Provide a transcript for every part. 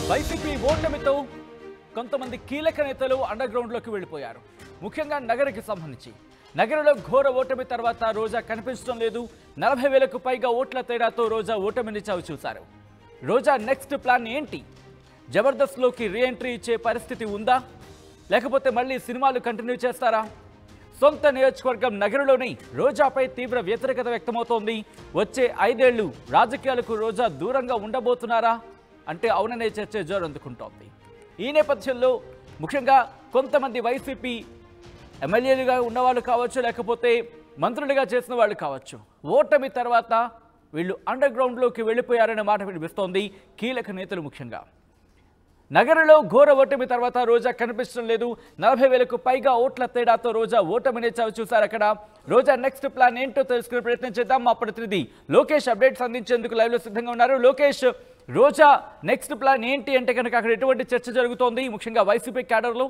YCP ఓటమితో కొంతమంది కీలక నేతలు అండర్ గ్రౌండ్లోకి వెళ్ళిపోయారు ముఖ్యంగా నగరికి సంబంధించి నగరంలో ఘోర ఓటమి తర్వాత రోజా కనిపించడం లేదు నలభై వేలకు పైగా ఓట్ల తేడాతో రోజా ఓటమిని చవి చూశారు రోజా నెక్స్ట్ ప్లాన్ ఏంటి జబర్దస్త్లోకి రీఎంట్రీ ఇచ్చే పరిస్థితి ఉందా లేకపోతే మళ్ళీ సినిమాలు కంటిన్యూ చేస్తారా సొంత నియోజకవర్గం నగరంలోని రోజాపై తీవ్ర వ్యతిరేకత వ్యక్తమవుతోంది వచ్చే ఐదేళ్లు రాజకీయాలకు రోజా దూరంగా ఉండబోతున్నారా అంటే అవుననే చర్చ జోరందుకుంటోంది ఈ నేపథ్యంలో ముఖ్యంగా కొంతమంది వైసీపీ ఎమ్మెల్యేలుగా ఉన్నవాళ్ళు కావచ్చు లేకపోతే మంత్రులుగా చేసిన వాళ్ళు కావచ్చు ఓటమి తర్వాత వీళ్ళు అండర్ గ్రౌండ్లోకి వెళ్ళిపోయారనే మాట వినిపిస్తోంది కీలక నేతలు ముఖ్యంగా నగరంలో ఘోర ఓటమి తర్వాత రోజా కనిపించడం లేదు నలభై వేలకు పైగా ఓట్ల తేడాతో రోజా ఓటమిని చవి చూశారు అక్కడ రోజా నెక్స్ట్ ప్లాన్ ఏంటో తెలుసుకునే ప్రయత్నం చేద్దాం మా ప్రతినిధి లోకేష్ అప్డేట్స్ అందించేందుకు లైవ్ లో సిద్ధంగా ఉన్నారు లోకేష్ రోజా నెక్స్ట్ ప్లాన్ ఏంటి అంటే కనుక అక్కడ ఎటువంటి చర్చ జరుగుతోంది ముఖ్యంగా వైసీపీ క్యాడర్లో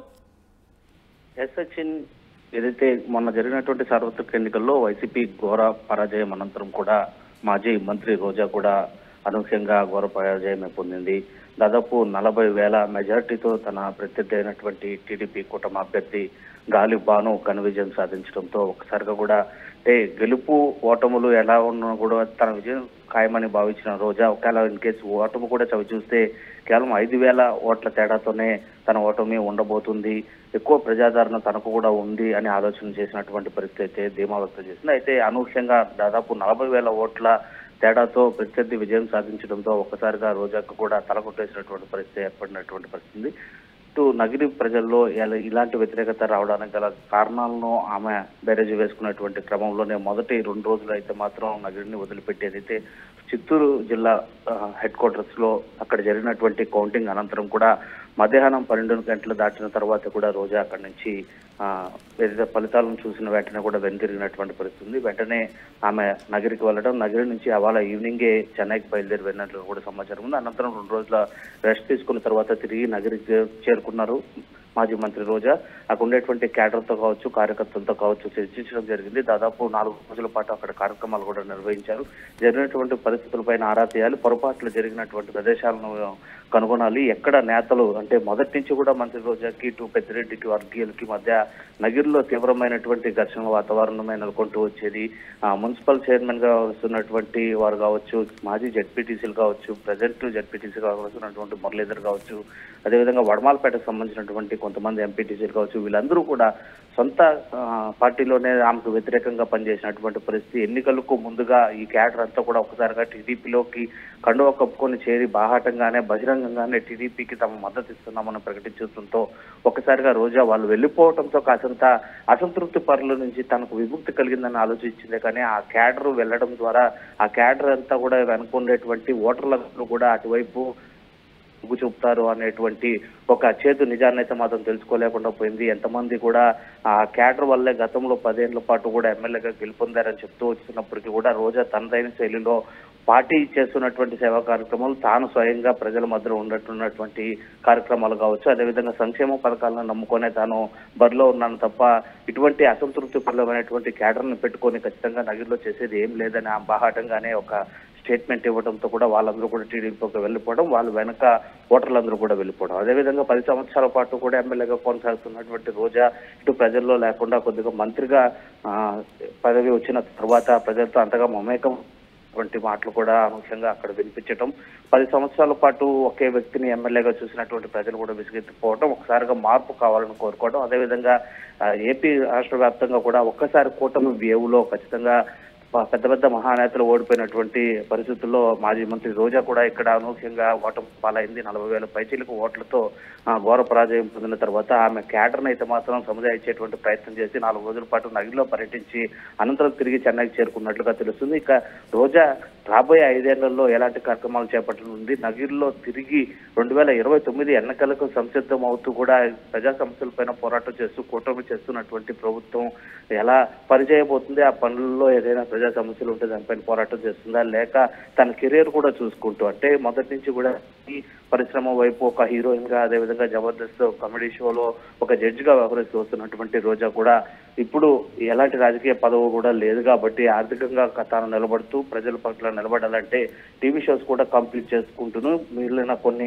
ఎస్ సచిన్ ఏదైతే మొన్న జరిగినటువంటి సార్వత్రిక ఎన్నికల్లో వైసీపీ ఘోర పరాజయం అనంతరం కూడా మాజీ మంత్రి రోజా కూడా అనూహ్యంగా ఘోర పరాజయమే పొందింది దాదాపు నలభై వేల మెజార్టీతో తన ప్రత్యర్థి అయినటువంటి టీడీపీ కూటమి అభ్యర్థి గాలి బాను ఘన విజయం సాధించడంతో ఒకసారిగా కూడా అంటే గెలుపు ఓటములు ఎలా ఉన్నా కూడా తన విజయం ఖాయమని భావించిన రోజా ఒకవేళ ఇన్ కేసు ఓటమి కూడా చవి చూస్తే కేవలం ఐదు వేల ఓట్ల తేడాతోనే తన ఓటమి ఉండబోతుంది ఎక్కువ ప్రజాదరణ తనకు కూడా ఉంది అని ఆలోచన చేసినటువంటి పరిస్థితి అయితే ధీమా వ్యక్తం చేసింది అయితే అనూహ్యంగా దాదాపు నలభై వేల ఓట్ల తేడాతో ప్రత్యర్థి విజయం సాధించడంతో ఒక్కసారిగా రోజాకు కూడా తలకొట్టేసినటువంటి పరిస్థితి ఏర్పడినటువంటి పరిస్థితి ఇటు నగిరి ప్రజల్లో ఇలా- ఇలాంటి వ్యతిరేకత రావడానికి గల కారణాలను ఆమె బేరేజ్ వేసుకున్నటువంటి క్రమంలోనే మొదటి రెండు రోజులు అయితే మాత్రం నగిరిని వదిలిపెట్టేది అయితే చిత్తూరు జిల్లా హెడ్ క్వార్టర్స్ లో అక్కడ జరిగినటువంటి కౌంటింగ్ అనంతరం కూడా మధ్యాహ్నం పన్నెండు గంటలు దాటిన తర్వాత కూడా రోజా అక్కడి నుంచి ఆ, ఏదైతే ఫలితాలను చూసిన వెంటనే కూడా వెనుతిరిగినటువంటి పరిస్థితి ఉంది వెంటనే ఆమె నగరికి వెళ్ళడం నగరి నుంచి అవాళ ఈవినింగే చెన్నైకి బయలుదేరి వెళ్ళినట్లు కూడా సమాచారం ఉంది అనంతరం రెండు రోజుల రెస్ట్ తీసుకున్న తర్వాత తిరిగి నగరికి చే- చేరుకున్నారు మాజీ మంత్రి రోజా అక్కడ ఉండేటువంటి క్యాడర్తో కావచ్చు కార్యకర్తలతో కావచ్చు చర్చించడం జరిగింది దాదాపు నాలుగు రోజుల పాటు అక్కడ కార్యక్రమాలు కూడా నిర్వహించారు జరిగినటువంటి పరిస్థితులపైన ఆరా తీయాలి పొరపాట్లు జరిగినటువంటి ప్రదేశాలను కనుగొనాలి ఎక్కడ నేతలు అంటే మొదటి నుంచి కూడా మంత్రి రోజాకి ఇటు పెద్దిరెడ్డికి వర్గీయులకి మధ్య నగిరిలో తీవ్రమైనటువంటి ఘర్షణ వాతావరణమే నెలకొంటూ వచ్చేది ఆ, మున్సిపల్ చైర్మన్ గా వస్తున్నటువంటి వారు కావచ్చు మాజీ జడ్పీటీసీలు కావచ్చు ప్రజెంట్ జడ్పీటీసీ వస్తున్నటువంటి మురళీధర్ కావచ్చు అదేవిధంగా వడమాలపేటకు సంబంధించినటువంటి కొంతమంది ఎంపీటీసీలు కావచ్చు వీళ్ళందరూ కూడా సొంత ఆ, పార్టీలోనే ఆమెకు వ్యతిరేకంగా పనిచేసినటువంటి పరిస్థితి ఎన్నికలకు ముందుగా ఈ క్యాడర్ అంతా కూడా ఒకసారిగా టీడీపీలోకి కండువ కప్పుకొని చేరి బాహాటంగానే బహిరంగంగానే టీడీపీకి తమ మద్దతు ఇస్తున్నామని ప్రకటించడంతో ఒకసారిగా రోజా వాళ్ళు వెళ్ళిపోవడంతో కాసంత అసంతృప్తి పరుల నుంచి తనకు విముక్తి కలిగిందని ఆలోచించిందే కానీ ఆ క్యాడర్ వెళ్ళడం ద్వారా ఆ క్యాడర్ అంతా కూడా వెనుకుండేటువంటి ఓటర్లందరూ కూడా అటువైపు మొగ్గు చూపుతారు అనేటువంటి ఒక చేతు నిజాన్ని అయితే మాత్రం తెలుసుకోలేకుండా పోయింది ఎంతమంది కూడా ఆ క్యాడర్ వల్లే గతంలో పదేళ్ల పాటు కూడా ఎమ్మెల్యేగా గెలుపొందారని చెప్తూ వచ్చినప్పటికీ కూడా రోజా తనదైన శైలిలో పార్టీ చేస్తున్నటువంటి సేవా కార్యక్రమాలు తాను స్వయంగా ప్రజల మధ్యలో ఉండట్టున్నటువంటి కార్యక్రమాలు కావచ్చు అదేవిధంగా సంక్షేమ పథకాలను నమ్ముకొనే తాను బరిలో ఉన్నాను తప్ప ఇటువంటి అసంతృప్తి పరమైనటువంటి క్యాడర్ని పెట్టుకొని ఖచ్చితంగా నగిరిలో చేసేది ఏం లేదని ఆ బాహాటంగానే ఒక స్టేట్మెంట్ ఇవ్వడంతో కూడా వాళ్ళందరూ కూడా టీడీపీకి వెళ్ళిపోవడం వాళ్ళు వెనక ఓటర్లందరూ కూడా వెళ్ళిపోవడం అదేవిధంగా పది సంవత్సరాల పాటు కూడా ఎమ్మెల్యేగా కొనసాగుతున్నటువంటి రోజా ఇటు ప్రజల్లో లేకుండా కొద్దిగా మంత్రిగా ఆ, పదవి వచ్చిన తర్వాత ప్రజలతో అంతగా మమేకం వంటి మాటలు కూడా అనూహ్యంగా అక్కడ వినిపించడం పది సంవత్సరాల పాటు ఒకే వ్యక్తిని ఎమ్మెల్యేగా చూసినటువంటి ప్రజలు కూడా విసిగెత్తిపోవడం ఒకసారిగా మార్పు కావాలని కోరుకోవడం అదేవిధంగా ఆ, ఏపీ రాష్ట్ర వ్యాప్తంగా కూడా ఒక్కసారి కూటమి వేవులో ఖచ్చితంగా ప- పెద్ద పెద్ద మహానేతలు ఓడిపోయినటువంటి పరిస్థితుల్లో మాజీ మంత్రి రోజా కూడా ఇక్కడ అనూహ్యంగా ఓటమి పాలైంది నలభై వేల పైచీలకు ఓట్లతో ఆ, ఘోర పరాజయం పొందిన తర్వాత ఆమె క్యాడర్ని అయితే మాత్రం సముదాయించేటువంటి ప్రయత్నం చేసి నాలుగు రోజుల పాటు నగిరిలో పర్యటించి అనంతరం తిరిగి చెన్నైకి చేరుకున్నట్లుగా తెలుస్తుంది ఇక రోజా రాబోయే ఐదేళ్లలో ఎలాంటి కార్యక్రమాలు చేపట్టనుంది నగిరిలో తిరిగి రెండు వేల ఇరవై తొమ్మిది ఎన్నికలకు సంసిద్ధం అవుతూ కూడా ప్రజా సమస్యలపైన పోరాటం చేస్తూ కూటమి చేస్తున్నటువంటి ప్రభుత్వం ఎలా పనిచేయబోతుంది ఆ పనుల్లో ఏదైనా ప్రజా సమస్యలు ఉంటే దానిపైన పోరాటం చేస్తుందా లేక తన కెరీర్ కూడా చూసుకుంటూ అంటే మొదటి నుంచి కూడా ఈ పరిశ్రమ వైపు ఒక హీరోయిన్ గా అదేవిధంగా జబర్దస్త్ కామెడీ షోలో ఒక జడ్జ్ గా వ్యవహరిస్తూ వస్తున్నటువంటి రోజా కూడా ఇప్పుడు ఎలాంటి రాజకీయ పదవి కూడా లేదు కాబట్టి ఆర్థికంగా తాను నిలబడుతూ ప్రజల పట్ల నిలబడాలంటే టీవీ షోస్ కూడా కంప్లీట్ చేసుకుంటూను మిగిలిన కొన్ని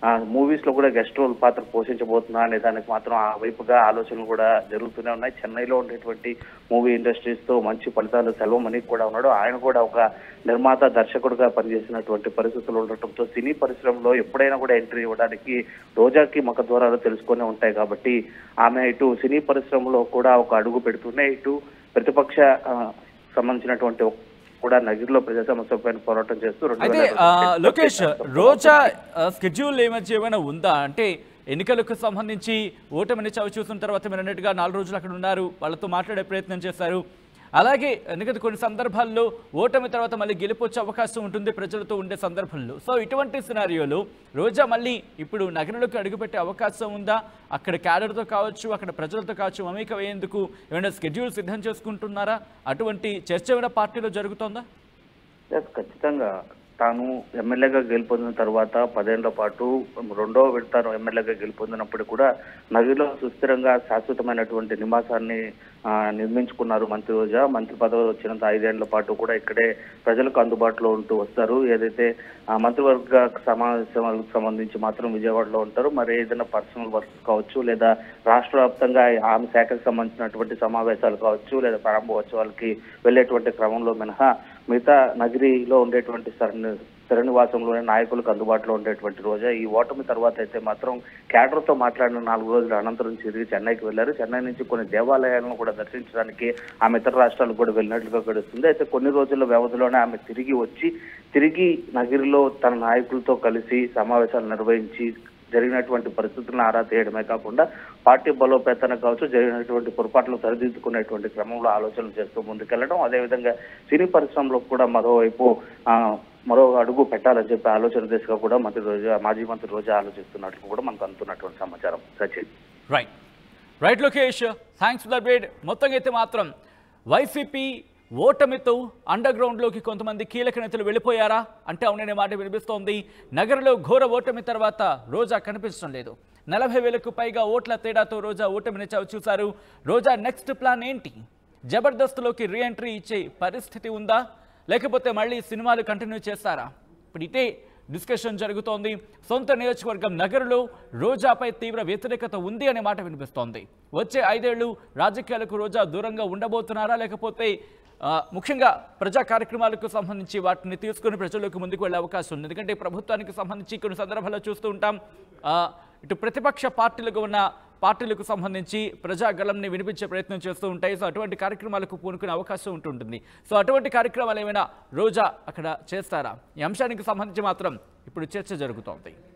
మూవీస్ లో కూడా గెస్ట్ రోల్ పాత్ర పోషించబోతున్నా అనే దానికి మాత్రం ఆ వైపుగా ఆలోచనలు కూడా జరుగుతూనే ఉన్నాయి చెన్నైలో ఉండేటువంటి మూవీ ఇండస్ట్రీస్ తో మంచి ఫలితాలు సెల్వమణి కూడా ఉన్నాడు ఆయన కూడా ఒక నిర్మాత దర్శకుడుగా పనిచేసినటువంటి పరిస్థితులు ఉండటంతో సినీ పరిశ్రమలో ఎప్పుడైనా కూడా ఎంట్రీ ఇవ్వడానికి రోజాకి ముఖ ద్వారాలు తెలుసుకొని ఉంటాయి కాబట్టి ఆమె ఇటు సినీ పరిశ్రమలో కూడా ఒక అడుగు పెడుతూనే ఇటు ప్రతిపక్ష ఆ, సంబంధించినటువంటి ఒక- కూడా నగిరిలో ప్రజా సమస్యలపైన పోరాటం చేస్తూ రెండు అయితే వేల ఆ, ఇరవై లోకేష్ రోజా ఆ, స్కెడ్యూల్ ఈ మధ్య ఏమైనా ఉందా అంటే ఎన్నికలకు సంబంధించి ఓటమిని చవి చూసిన తర్వాత మీరు అన్నట్టుగా నాలుగు రోజులు అక్కడ ఉన్నారు వాళ్ళతో మాట్లాడే ప్రయత్నం చేశారు అలాగే ఎందుకంటే కొన్ని సందర్భాల్లో ఓటమి తర్వాత మళ్ళీ గెలిపొచ్చే అవకాశం ఉంటుంది ప్రజలతో ఉండే సందర్భంలో సో ఇటువంటి సినారియోలో రోజా మళ్ళీ ఇప్పుడు నగరంలోకి అడుగుపెట్టే అవకాశం ఉందా అక్కడ క్యాడర్తో కావచ్చు అక్కడ ప్రజలతో కావచ్చు మమేకమయ్యేందుకు ఏమైనా స్కెడ్యూల్ సిద్ధం చేసుకుంటున్నారా అటువంటి చర్చ ఏమైనా పార్టీలో జరుగుతోందా Yes, ఖచ్చితంగా తాను ఎమ్మెల్యేగా గెలుపొందిన తర్వాత పదేళ్ల పాటు రెండో విడత ఎమ్మెల్యేగా గెలుపొందినప్పుడు కూడా నదిలో సుస్థిరంగా శాశ్వతమైనటువంటి నివాసాన్ని ఆ, నిర్మించుకున్నారు మంత్రి రోజా మంత్రి పదవి వచ్చినంత ఐదేళ్ల పాటు కూడా ఇక్కడే ప్రజలకు అందుబాటులో ఉంటూ వస్తారు ఏదైతే ఆ మంత్రివర్గ సమావేశాలకు సంబంధించి మాత్రం విజయవాడలో ఉంటారు మరి ఏదైనా పర్సనల్ వర్క్ కావచ్చు లేదా రాష్ట్ర వ్యాప్తంగా ఆమె శాఖకు సంబంధించినటువంటి సమావేశాలు కావచ్చు లేదా ప్రారంభోత్సవాలకి వెళ్ళేటువంటి క్రమంలో మినహా మిగతా నగరిలో ఉండేటువంటి స్థిర స్థిర నివాసంలోనే నాయకులకు అందుబాటులో ఉండేటువంటి రోజా ఈ ఓటమి తర్వాత అయితే మాత్రం క్యాడర్తో మాట్లాడిన నాలుగు రోజుల అనంతరం తిరిగి చెన్నైకి వెళ్లారు చెన్నై నుంచి కొన్ని దేవాలయాలను కూడా దర్శించడానికి ఆమె ఇతర రాష్ట్రాలకు కూడా వెళ్ళినట్లుగా గడుస్తుంది అయితే కొన్ని రోజుల వ్యవధిలోనే ఆమె తిరిగి వచ్చి తిరిగి నగిరిలో తన నాయకులతో కలిసి సమావేశాలు నిర్వహించి జరిగినటువంటి పరిస్థితులను ఆరా తీయడమే కాకుండా పార్టీ బలోపేతన కావచ్చు జరిగినటువంటి పొరపాట్లు సరిదిద్దుకునేటువంటి క్రమంలో ఆలోచనలు చేస్తూ ముందుకెళ్లడం అదేవిధంగా సినీ పరిశ్రమలో కూడా మరోవైపు ఆ, మరో అడుగు పెట్టాలని చెప్పి ఆలోచన దిశగా కూడా మంత్రి రోజా మాజీ మంత్రి రోజా ఆలోచిస్తున్నట్లు కూడా మనకు అందుతున్నటువంటి సమాచారం Sachin right right Lokesh thanks for the update మొత్తంగా అయితే మాత్రం వైసీపీ ఓటమితో అండర్ గ్రౌండ్లోకి కొంతమంది కీలక నేతలు వెళ్ళిపోయారా అంటే అవుననే మాట వినిపిస్తోంది నగరంలో ఘోర ఓటమి తర్వాత రోజా కనిపించడం లేదు నలభై వేలకు పైగా ఓట్ల తేడాతో రోజా ఓటమిని చవి చూశారు రోజా నెక్స్ట్ ప్లాన్ ఏంటి జబర్దస్త్లోకి రీఎంట్రీ ఇచ్చే పరిస్థితి ఉందా లేకపోతే మళ్ళీ సినిమాలు కంటిన్యూ చేస్తారా ఇప్పుడు ఇటే డిస్కషన్ జరుగుతోంది సొంత నియోజకవర్గం నగరులో రోజాపై తీవ్ర వ్యతిరేకత ఉంది అనే మాట వినిపిస్తోంది వచ్చే ఐదేళ్లు రాజకీయాలకు రోజా దూరంగా ఉండబోతున్నారా లేకపోతే ఆ, ముఖ్యంగా ప్రజా కార్యక్రమాలకు సంబంధించి వాటిని తీసుకుని ప్రజల్లోకి ముందుకు వెళ్ళే అవకాశం ఉంది ఎందుకంటే ప్రభుత్వానికి సంబంధించి కొన్ని సందర్భాల్లో చూస్తూ ఉంటాం ఆ, ఇటు ప్రతిపక్ష పార్టీలుగా ఉన్న పార్టీలకు సంబంధించి ప్రజాగళంని వినిపించే ప్రయత్నం చేస్తూ ఉంటాయి సో అటువంటి కార్యక్రమాలకు పూనుకునే అవకాశం ఉంటుంటుంది సో అటువంటి కార్యక్రమాలు ఏమైనా రోజా అక్కడ చేస్తారా ఈ అంశానికి సంబంధించి మాత్రం ఇప్పుడు చర్చ జరుగుతోంది